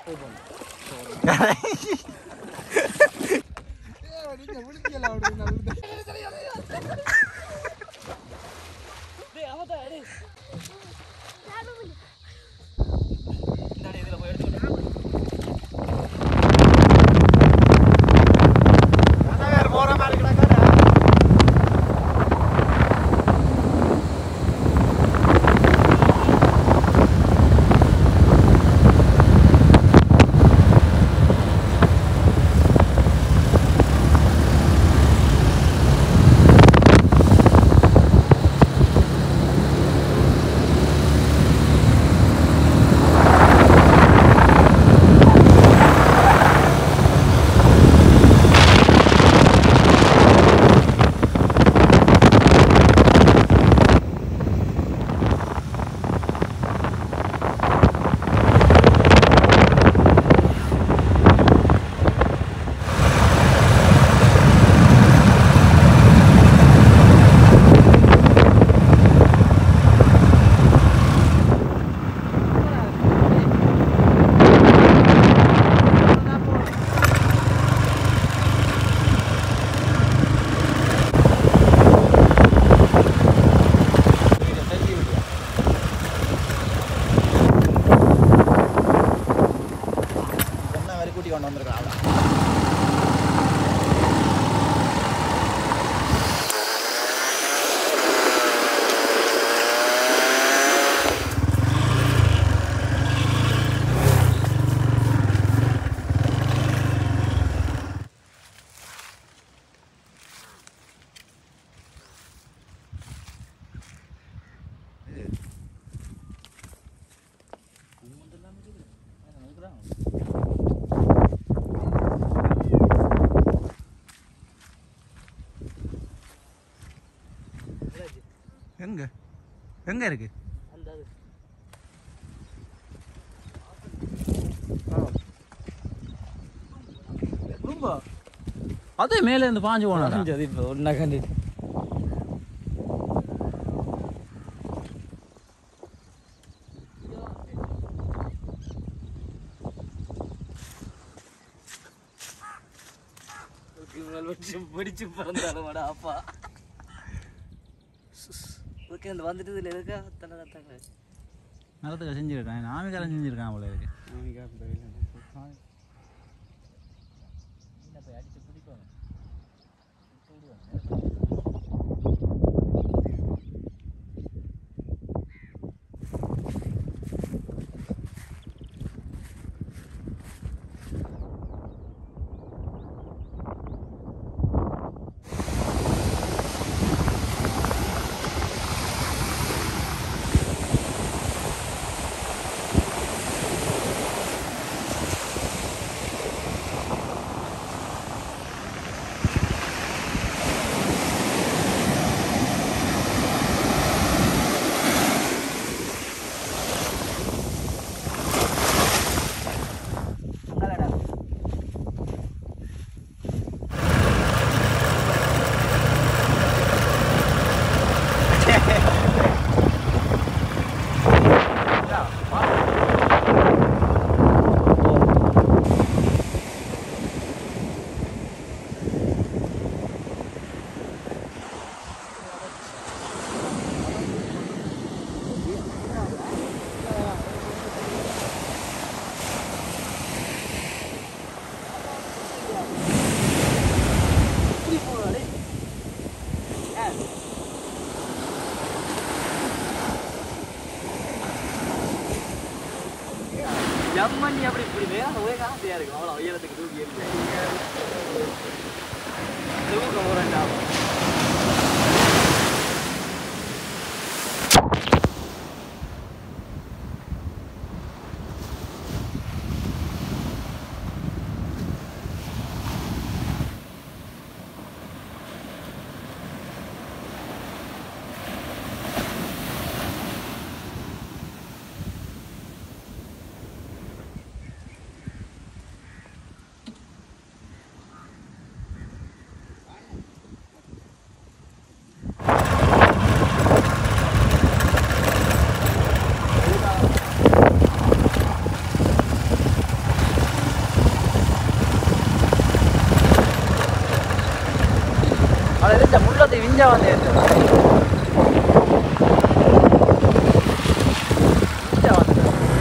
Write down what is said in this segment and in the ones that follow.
என்ன வரை கூட்டி கொண்டு வந்திருக்காங்க எங்க எங்க இருக்கு ரொம்ப அதே மேலே இருந்து பாஞ்சு போனா இப்போ ஒன்றா கண்டிட்டு பிடிச்சு பிறந்தாலும் வாடா அப்பா ஓகே இந்த வந்துட்டு இதில் இருக்கா தலை கத்தாங்க மரத்துக்கு செஞ்சிருக்கான் நாமிக்காரன் செஞ்சிருக்கான் போல இருக்கு ஜம் பண்ணி அப்படி இப்படி வேகம் ஒரே காசையாக இருக்கும் அவ்வளோ உயரத்துக்கு தூக்கி இருக்கு தூக்கம் போகிறேன்டா இங்கே வந்து ஏத்து. இங்கே வந்து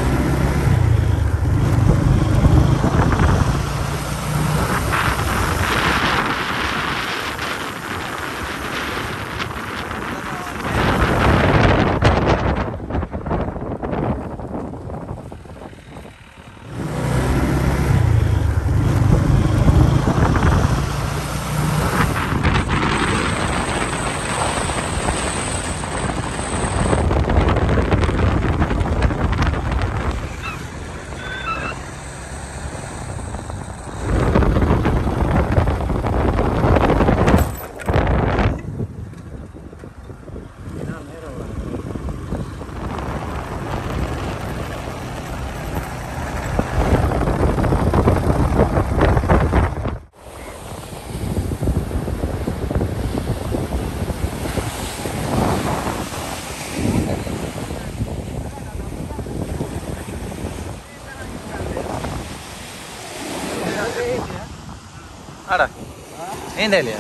ആടാ നീന്താ ഇല്ലേ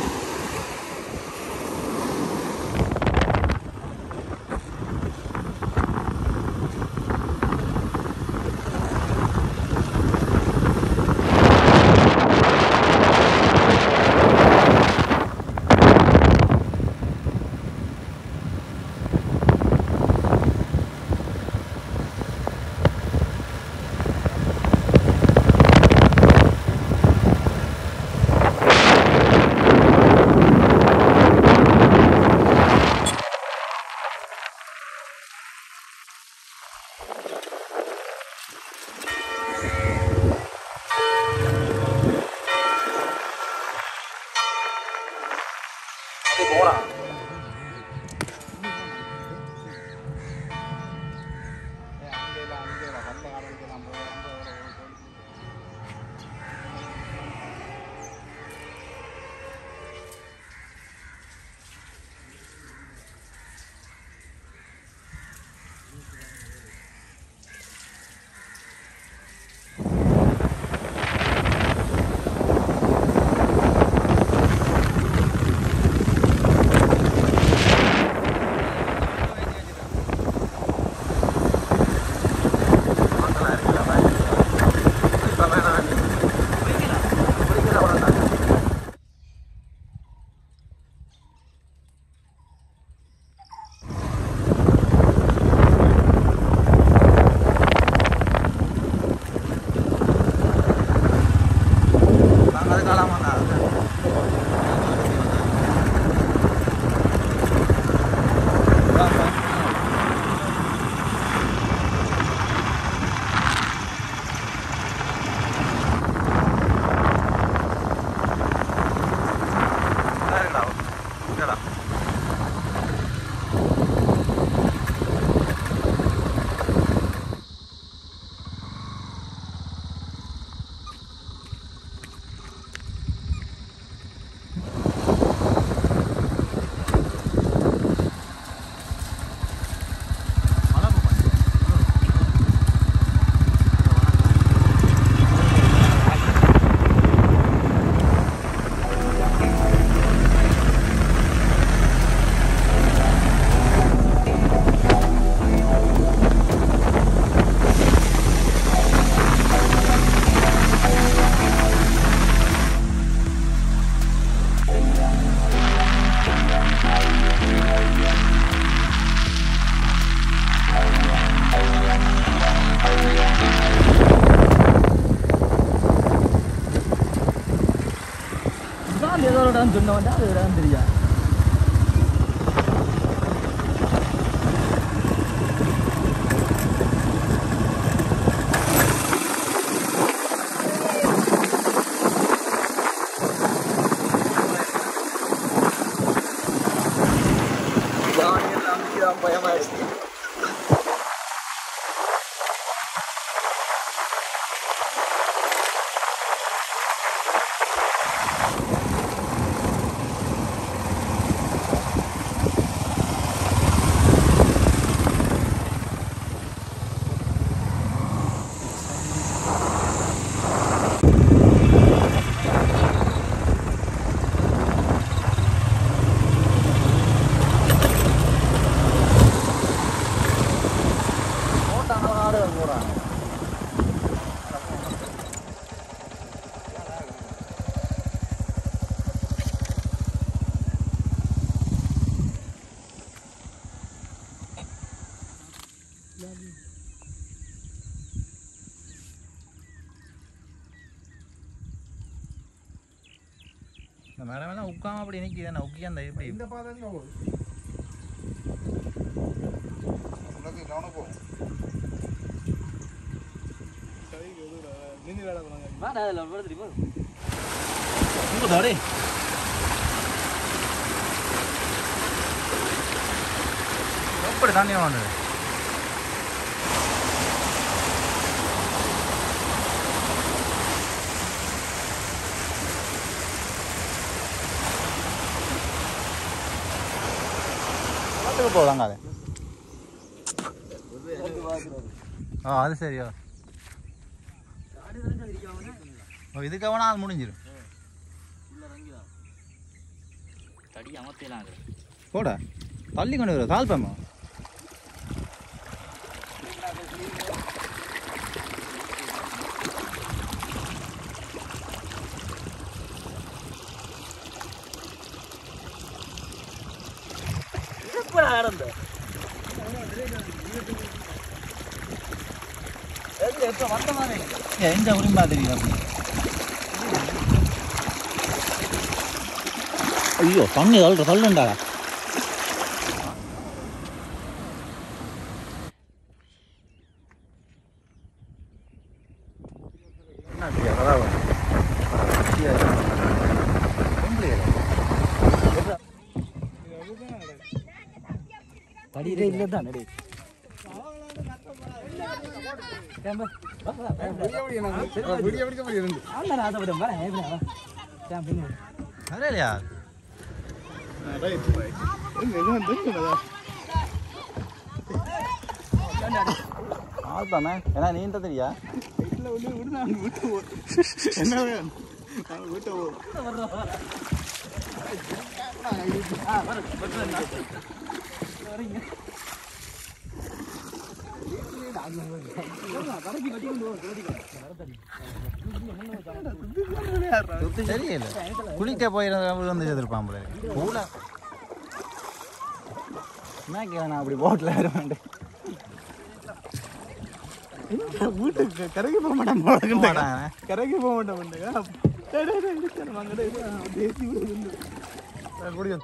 പോടാ ஏதோ ஒரு இடம் சொன்னவன்டா அது இடம் தெரியாது பயமாயிடுச்சு ஆடுகள் போகிறாங்க இந்த மேடம் எல்லாம் உட்காம அப்படி நிற்கிது உட்கி அந்த இப்படி இந்த பாதைங்க போகுது உனக்கு கவனம் போகும் நின்று வேலை பண்ணுங்க வாடா அதில் படுத்துட்டு போ உங்கள்தாடே எப்படி தண்ணி வந்தது பார்த்துக்க போதாங்க அது ஆ அது சரியா ஓ இதுக்கு அவனா அது முடிஞ்சிடும் தடி அமர்த்தலாம் அது போட தள்ளி கொண்டு வர தாழ்ப்பம்மா எப்படா நடந்த எப்போ வந்த மாதிரி எந்த உரிமை தெரியுது அப்படி ஐயோ தண்ணி தள்ளுற தள்ளுண்டா படியிலே இல்லை தான் நடி இல்லையா ஆள்தானே ஏன்னா நீண்ட தெரியா என்ன வேணும் வீட்டை தெரியல குளிக்க போயிருந்தவங்க வந்து எதிர்ப்பான் போல கூட என்ன கேட்கணும் அப்படி போட்டில் வர மாட்டேன் வீட்டுக்கு கரைக்கு போக மாட்டேன் போல மாட்டாங்க கரைக்கு போக மாட்டேன் பேசி குடிக்க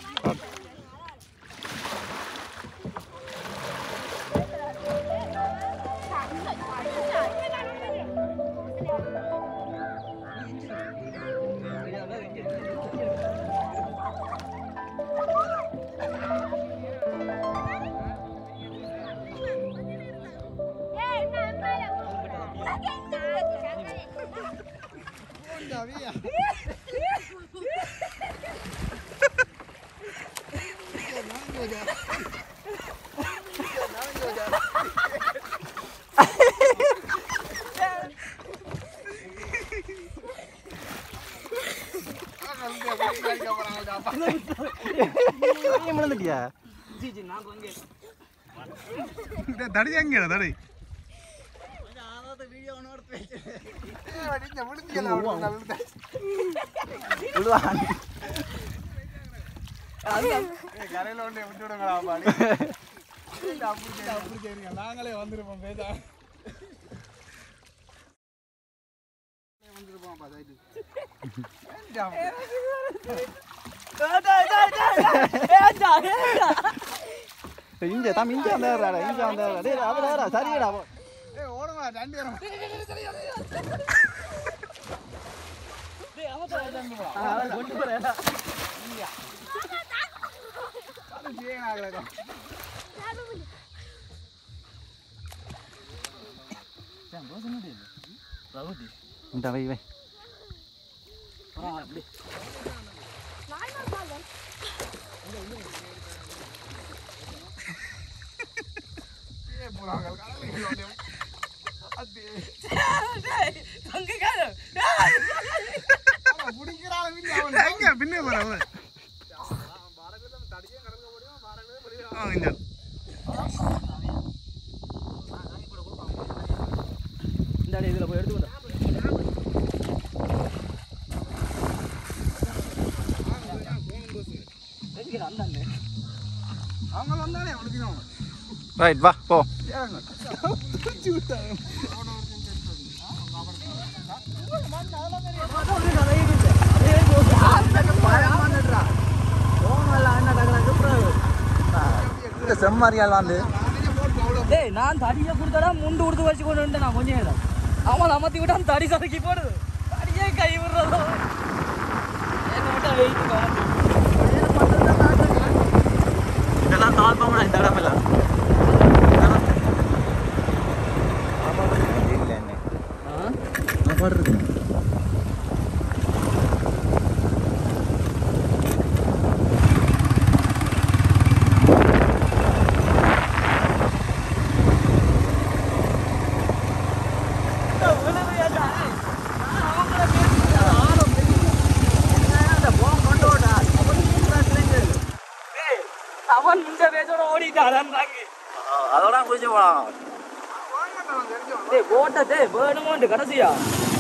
நீ விழுந்துட்டியா தடி எங்க தடி விழுவான் கரையில ஒன்று விட்டு விடுங்களா பாடி அப்படி சரிங்க நாங்களே வந்திருப்போம் பேசா இங்க தம்பி இங்க வந்தாரா இங்க வந்தாரா டேய் அவரா சரிடா ஓடுமா ரெண்டு வரும் இந்த வை வை எங்க பின்ன போறவன் இங்க அடி இதில் போய் எடுத்துக்கிட்டோம் அந்தாண்டு அவங்க வந்தாலே முடிக்கணும் ரைட் வா போ இந்த செம்மறியால் வந்து டேய் நான் தடியை கொடுத்தடா முண்டு கொடுத்து வச்சு கொண்டு வந்துட்டேன் நான் கொஞ்சம் நேரம் அவன் அமர்த்தி விட்டான் தடி சதக்கி போடுது தடியே கை விடுறதோ என்ன மட்டும் வெயிட் இதெல்லாம் கால் பண்ண இந்த இடம் இல்லை அவன் முண்ட பேச்சோட ஓடிட்டான் தாங்கி அதோட குடிச்சு போலாம் டேய் போட்ட டேய் வேணுமோண்டு கடைசியா